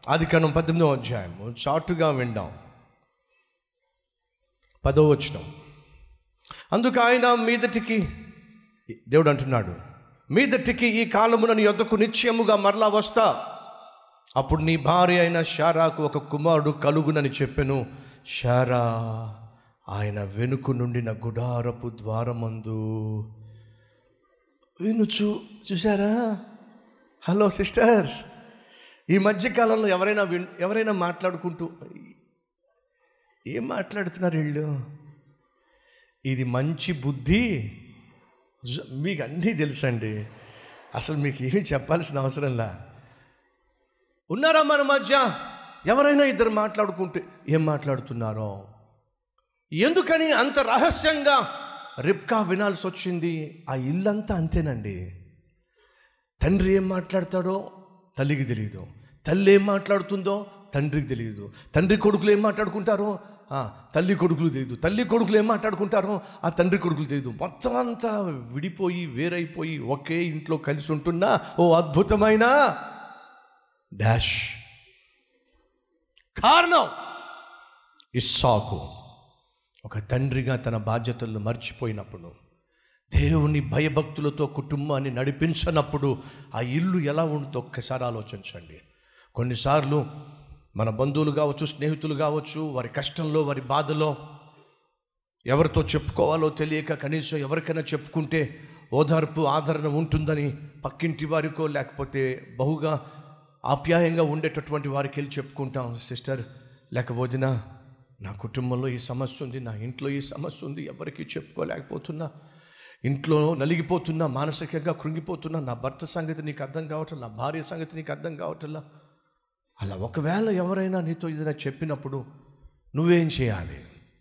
ఆది కాండం పద్దెనిమిదో అధ్యాయము చాటుగా విందాం పదో వచనం అందుకు ఆయన మీదటికి దేవుడు అంటున్నాడు మీదటికి ఈ కాలమున నీ యొద్దకు నిశ్చయముగా మరలా వస్తా అప్పుడు నీ భార్య అయిన షారాకు ఒక కుమారుడు కలుగునని చెప్పెను షారా ఆయన వెనుక నుండిన గుడారపు ద్వారమందు వినుచు చూసారా హలో సిస్టర్స్ ఈ మధ్యకాలంలో ఎవరైనా విన్ ఎవరైనా మాట్లాడుకుంటూ ఏం మాట్లాడుతున్నారు వీళ్ళు ఇది మంచి బుద్ధి జ- మీకు అన్నీ తెలుసండి అసలు మీకు ఏమీ చెప్పాల్సిన అవసరంలా ఉన్నారా మన మధ్య ఎవరైనా ఇద్దరు మాట్లాడుకుంటే ఏం మాట్లాడుతున్నారో ఎందుకని అంత రహస్యంగా రిప్కా వినాల్సి వచ్చింది ఆ ఇల్లంతా అంతేనండి తండ్రి ఏం మాట్లాడతాడో తల్లికి తెలియదు తల్లి ఏం మాట్లాడుతుందో తండ్రికి తెలియదు తండ్రి కొడుకులు ఏం మాట్లాడుకుంటారో ఆ, తల్లి కొడుకులు తెలియదు తల్లి కొడుకులు ఏం మాట్లాడుకుంటారో ఆ తండ్రి కొడుకులు తెలియదు మొత్తం అంతా విడిపోయి వేరైపోయి ఒకే ఇంట్లో కలిసి ఉంటున్నా ఓ అద్భుతమైన డాష్ కారణం ఇస్సాకు ఒక తండ్రిగా తన బాధ్యతలను మర్చిపోయినప్పుడు దేవుని భయభక్తులతో కుటుంబాన్ని నడిపించనప్పుడు ఆ ఇల్లు ఎలా ఉంటుందో ఒక్కసారి ఆలోచించండి కొన్నిసార్లు మన బంధువులు కావచ్చు స్నేహితులు కావచ్చు వారి కష్టంలో వారి బాధలో ఎవరితో చెప్పుకోవాలో తెలియక కనీసం ఎవరికైనా చెప్పుకుంటే ఓదార్పు ఆదరణ ఉంటుందని పక్కింటి వారికో లేకపోతే బహుగా ఆప్యాయంగా ఉండేటటువంటి వారికి వెళ్ళి చెప్పుకుంటాం సిస్టర్ లేక వదినా నా కుటుంబంలో ఈ సమస్య ఉంది నా ఇంట్లో ఈ సమస్య ఉంది ఎవరికి చెప్పుకోలేకపోతున్నా ఇంట్లో నలిగిపోతున్నా మానసికంగా కృంగిపోతున్నా నా భర్త సంగతి నీకు అర్థం కావటం నా భార్య సంగతి నీకు అర్థం కావట్లా అలా ఒకవేళ ఎవరైనా నీతో ఏదైనా చెప్పినప్పుడు నువ్వేం చేయాలి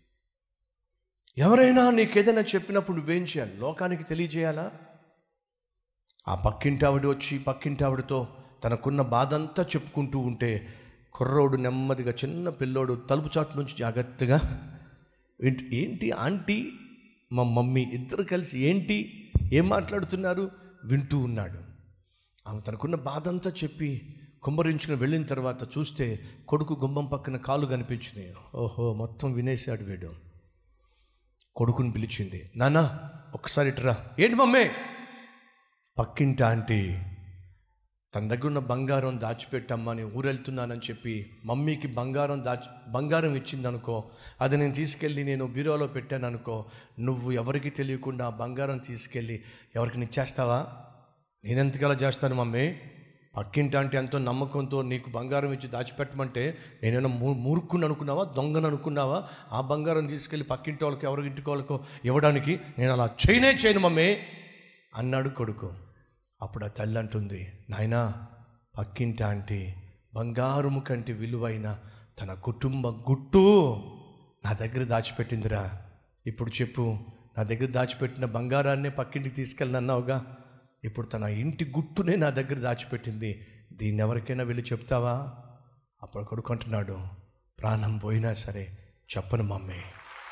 ఎవరైనా నీకు ఏదైనా చెప్పినప్పుడు నువ్వేం చేయాలి లోకానికి తెలియజేయాలా ఆ పక్కింటి ఆవిడ వచ్చి పక్కింటి ఆవిడతో తనకున్న బాధ అంతా చెప్పుకుంటూ ఉంటే కుర్రోడు నెమ్మదిగా చిన్న పిల్లోడు తలుపు చాటు నుంచి జాగ్రత్తగా ఏంటి ఏంటి ఆంటీ మా మమ్మీ ఇద్దరు కలిసి ఏంటి ఏం మాట్లాడుతున్నారు వింటూ ఉన్నాడు ఆమె తనకున్న బాధ అంతా చెప్పి కుమ్మరించుకుని వెళ్ళిన తర్వాత చూస్తే కొడుకు గుమ్మం పక్కన కాలు కనిపించినాయి ఓహో మొత్తం వినేశాడు వీడు కొడుకుని పిలిచింది నానా ఒక్కసారి ఇటురా ఏంటి మమ్మీ పక్కింటి ఆంటీ తన దగ్గర ఉన్న బంగారం దాచిపెట్టమ్మని ఊరెళ్తున్నానని చెప్పి మమ్మీకి బంగారం దాచి బంగారం ఇచ్చింది అనుకో అది నేను తీసుకెళ్ళి నేను బీరోలో పెట్టాను అనుకో నువ్వు ఎవరికి తెలియకుండా ఆ బంగారం తీసుకెళ్ళి ఎవరికి ఇచ్చేస్తావా నేనెంతకలా చేస్తాను మమ్మీ పక్కింటి అంటే ఎంతో నమ్మకంతో నీకు బంగారం ఇచ్చి దాచిపెట్టమంటే నేనేమో మూ మూర్ఖుని అనుకున్నావా దొంగను అనుకున్నావా ఆ బంగారం తీసుకెళ్ళి పక్కింటి వాళ్ళకి ఎవరికి ఇంటికి వాళ్ళకో ఇవ్వడానికి నేను అలా చేయనే చేయను మమ్మీ అన్నాడు కొడుకు అప్పుడు ఆ తల్లి అంటుంది నాయనా పక్కింటి ఆంటీ బంగారుము కంటే విలువైన తన కుటుంబ గుట్టు నా దగ్గర దాచిపెట్టిందిరా ఇప్పుడు చెప్పు నా దగ్గర దాచిపెట్టిన బంగారాన్నే పక్కింటికి తీసుకెళ్ళి అన్నావుగా ఇప్పుడు తన ఇంటి గుట్టునే నా దగ్గర దాచిపెట్టింది దీన్ని ఎవరికైనా వెళ్ళి చెప్తావా అప్పుడు కొడుకు అంటున్నాడు ప్రాణం పోయినా సరే చెప్పను మమ్మీ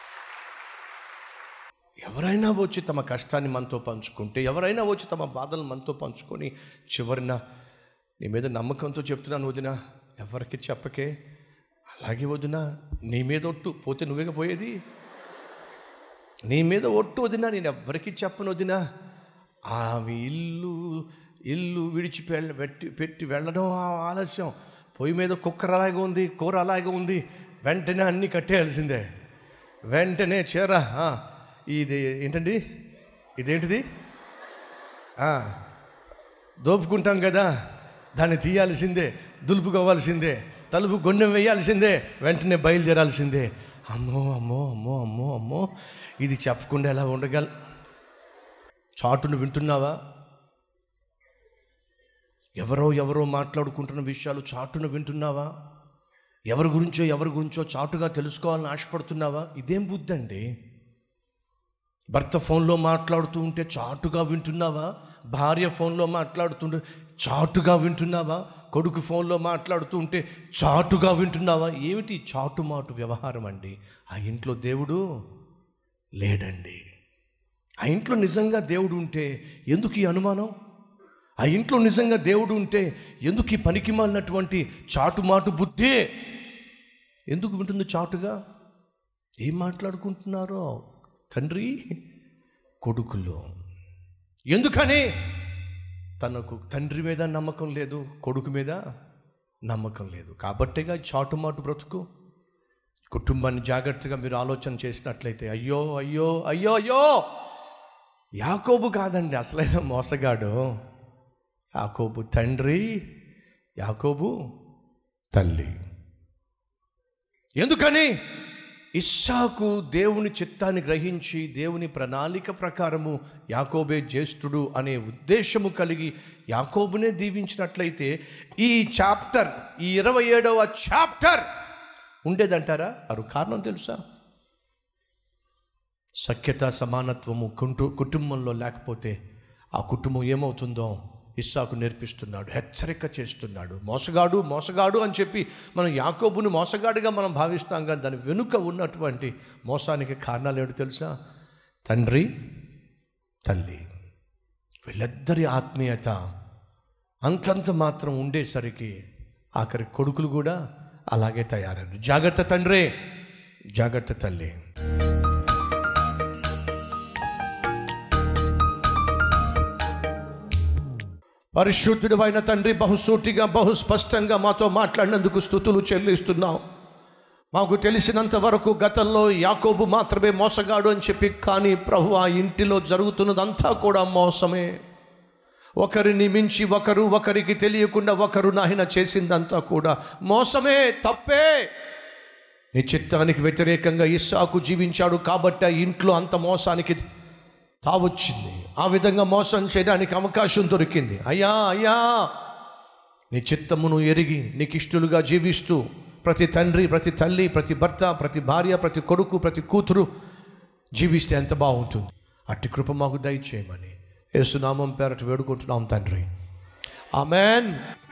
ఎవరైనా వచ్చి తమ కష్టాన్ని మనతో పంచుకుంటే ఎవరైనా వచ్చి తమ బాధలు మనతో పంచుకొని చివరిన నీ మీద నమ్మకంతో చెప్తున్నాను వదిన ఎవరికి చెప్పకే అలాగే వదిన నీ మీద ఒట్టు పోతే నువ్వేగా పోయేది నీ మీద ఒట్టు వదినా నేను ఎవరికి చెప్పను వదినా ఆమె ఇల్లు ఇల్లు విడిచి వెళ్ళ పెట్టి పెట్టి వెళ్ళడం ఆ- ఆలస్యం పొయ్యి మీద కుక్కర్ అలాగే ఉంది కూర అలాగే ఉంది వెంటనే అన్నీ కట్టేయాల్సిందే వెంటనే చీర ఆ, ఇది ఏంటండి ఇదేంటిది ఆ, దోపుకుంటాం కదా దాన్ని తీయాల్సిందే దులుపుకోవాల్సిందే తలుపు గొండెం వేయాల్సిందే వెంటనే బయలుదేరాల్సిందే అమ్మో అమ్మో అమ్మో అమ్మో అమ్మో ఇది చెప్పకుండా ఎలా ఉండగల చాటును వింటున్నావా ఎవరో ఎవరో మాట్లాడుకుంటున్న విషయాలు చాటును వింటున్నావా ఎవరి గురించో ఎవరి గురించో చాటుగా తెలుసుకోవాలని ఆశపడుతున్నావా ఇదేం బుద్ధి అండి భర్త ఫోన్లో మాట్లాడుతూ ఉంటే చాటుగా వింటున్నావా భార్య ఫోన్లో మాట్లాడుతుంటే చాటుగా వింటున్నావా కొడుకు ఫోన్లో మాట్లాడుతూ ఉంటే చాటుగా వింటున్నావా ఏమిటి చాటు మాటు వ్యవహారం అండి ఆ ఇంట్లో దేవుడు లేడండి ఆ ఇంట్లో నిజంగా దేవుడు ఉంటే ఎందుకు ఈ అనుమానం ఆ ఇంట్లో నిజంగా దేవుడు ఉంటే ఎందుకు ఈ పనికి మాలినటువంటి చాటుమాటు బుద్ధి ఎందుకు వింటుంది చాటుగా ఏం మాట్లాడుకుంటున్నారో తండ్రి కొడుకులు ఎందుకని తనకు తండ్రి మీద నమ్మకం లేదు కొడుకు మీద నమ్మకం లేదు కాబట్టేగా ఈ చాటుమాటు బ్రతుకు కుటుంబాన్ని జాగ్రత్తగా మీరు ఆలోచన చేసినట్లయితే అయ్యో అయ్యో అయ్యో అయ్యో యాకోబు కాదండి అసలైన మోసగాడు యాకోబు తండ్రి యాకోబు తల్లి ఎందుకని ఇస్సాకు దేవుని చిత్తాన్ని గ్రహించి దేవుని ప్రణాళిక ప్రకారము యాకోబే జ్యేష్ఠుడు అనే ఉద్దేశము కలిగి యాకోబునే దీవించినట్లయితే ఈ చాప్టర్ ఈ ఇరవై ఏడవ చాప్టర్ ఉండేదంటారా అరు కారణం తెలుసా సఖ్యత సమానత్వము కుంటు కుటుంబంలో లేకపోతే ఆ కుటుంబం ఏమవుతుందో ఇస్సాకు నేర్పిస్తున్నాడు హెచ్చరిక చేస్తున్నాడు మోసగాడు మోసగాడు అని చెప్పి మనం యాకోబుని మోసగాడిగా మనం భావిస్తాం కానీ దాని వెనుక ఉన్నటువంటి మోసానికి కారణాలు ఏమిటి తెలుసా తండ్రి తల్లి వీళ్ళిద్దరి ఆత్మీయత అంతంత మాత్రం ఉండేసరికి ఆఖరి కొడుకులు కూడా అలాగే తయారయ్యారు జాగ్రత్త తండ్రే జాగ్రత్త తల్లి పరిశుద్ధుడు అయిన తండ్రి బహుసూటిగా బహుస్పష్టంగా మాతో మాట్లాడినందుకు స్థుతులు చెల్లిస్తున్నాం మాకు తెలిసినంత వరకు గతంలో యాకోబు మాత్రమే మోసగాడు అని చెప్పి కానీ ప్రభు ఆ ఇంటిలో జరుగుతున్నదంతా కూడా మోసమే ఒకరిని మించి ఒకరు ఒకరికి తెలియకుండా ఒకరు నాయన చేసిందంతా కూడా మోసమే తప్పే నీ చిత్తానికి వ్యతిరేకంగా ఇస్సాకు జీవించాడు కాబట్టి ఆ ఇంట్లో అంత మోసానికి తావొచ్చింది ఆ విధంగా మోసం చేయడానికి అవకాశం దొరికింది అయ్యా అయ్యా నీ చిత్తమును ఎరిగి నీకు ఇష్టలుగా జీవిస్తూ ప్రతి తండ్రి ప్రతి తల్లి ప్రతి భర్త ప్రతి భార్య ప్రతి కొడుకు ప్రతి కూతురు జీవిస్తే ఎంత బాగుంటుంది అట్టి కృప మాకు దయచేయమని యేసునామం పేరట వేడుకుంటున్నాం తండ్రి ఆమెన్